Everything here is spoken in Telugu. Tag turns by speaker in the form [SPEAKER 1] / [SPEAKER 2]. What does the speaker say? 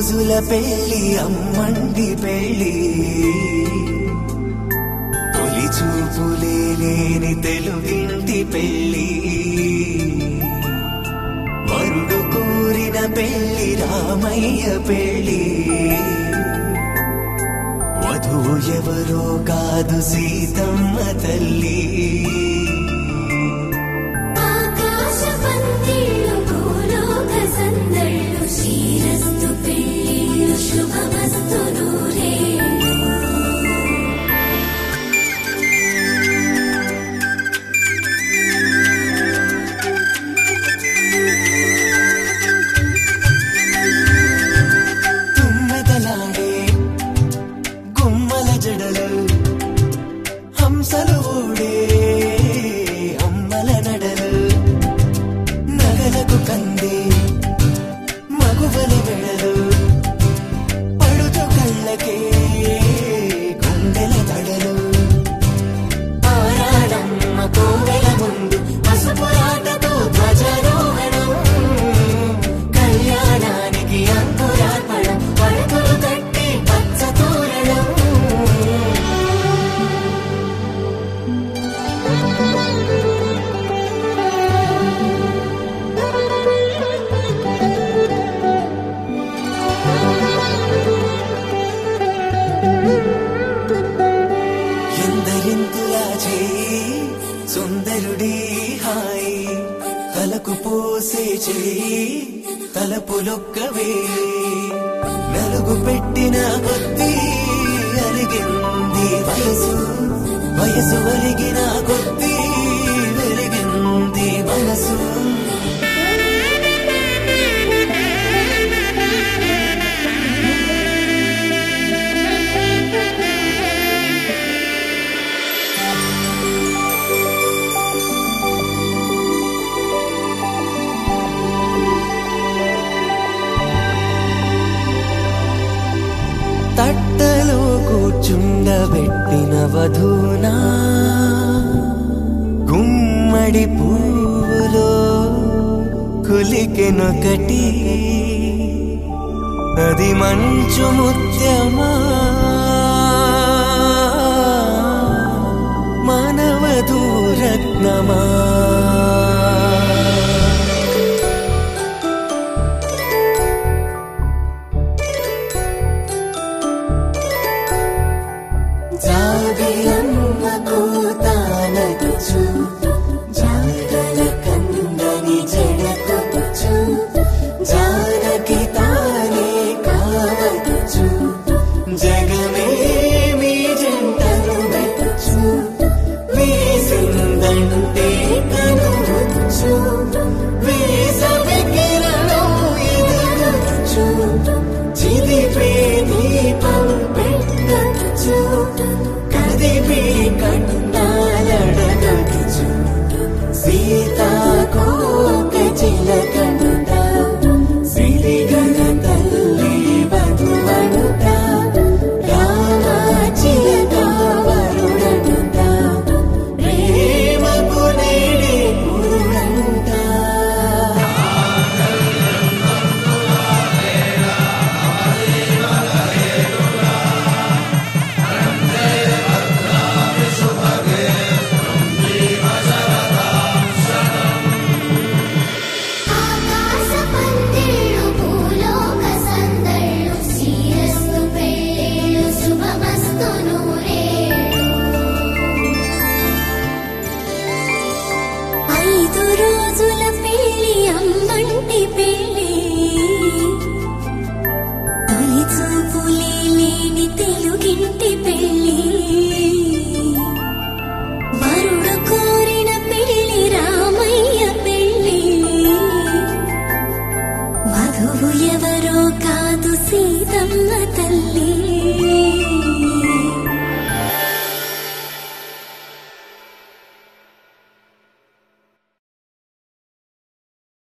[SPEAKER 1] రోజుల పెళ్లి అమ్మండి పెళ్లి తొలి చూపులే లేని తెలుగింటి పెళ్లి వరుడు కోరిన పెళ్లి రామయ్య పెళ్లి వధువు ఎవరో కాదు సీతమ్మ తల్లి
[SPEAKER 2] ఆకాశ పందిళ్ళు భూలోక సందళ్ళు శ్రీరస్తు పెళ్ళిళ్ళు శుభమస్తు నూరేళ్ళు
[SPEAKER 1] తుమ్మెదలాడే గుమ్మల జడలు హంసలు ఊడే అమ్మల నడలు నగలకు కంది మగువల వెడలు పడుచు కళ్ళకే గుండెల తడలు ఆరాడమ్మ కోవెల ముందు పసుపు రాతతో ధ్వజారోహణం కళ్యాణానికి అంకురార్పణం పడకలు తట్టి పచ్చ తోరణం ఎందరింతులా చేయి సుందరుడి హాయి తలకు పోసే చేయి తలపులొక్కవే నలుగు పెట్టిన కొద్దీ అరిగింది వయసు వయసు ఒరిగిన కొద్దీ వెలిగింది మనసు తట్టలో కూర్చుండబెట్టిన వధూనా గుమ్మడి పువ్వులో కులికెనొకటి అది మంచు ముత్యమా మానవధూరత్నమా జాబిలమ్మ కూతానగుచు జాగల కందని జడకొచ్చు జానకి తానే కావదుచు జగమే మీ జంటను వెతుచు వేసిందంటే కనువచ్చు వేసవి కిరణం ఎదురొచ్చు చిదిపే దీపం పెట్టచ్చు కదిపే కన్నాలడగచ్చు సీతాకోక చిలకనుట సిరిగన తల్లి వధువనుట రామ చిలక వరుడనుట ప్రేమకు నేడే పురుడంట
[SPEAKER 2] ఆకాశ పందిళ్ళు భూలోక సందళ్ళు శ్రీరస్తు పెళ్ళిళ్ళు శుభమస్తు నూరేళ్ళు ఐదు రోజుల పెళ్లి అమ్మంటి పెళ్లి తొలి చూపులే లేని తెలుగింటి పెళ్లి వరుడు కోరిన పెళ్లి రామయ్య పెళ్లి వధువు ఎవరో కాదు సీతమ్మ తల్లి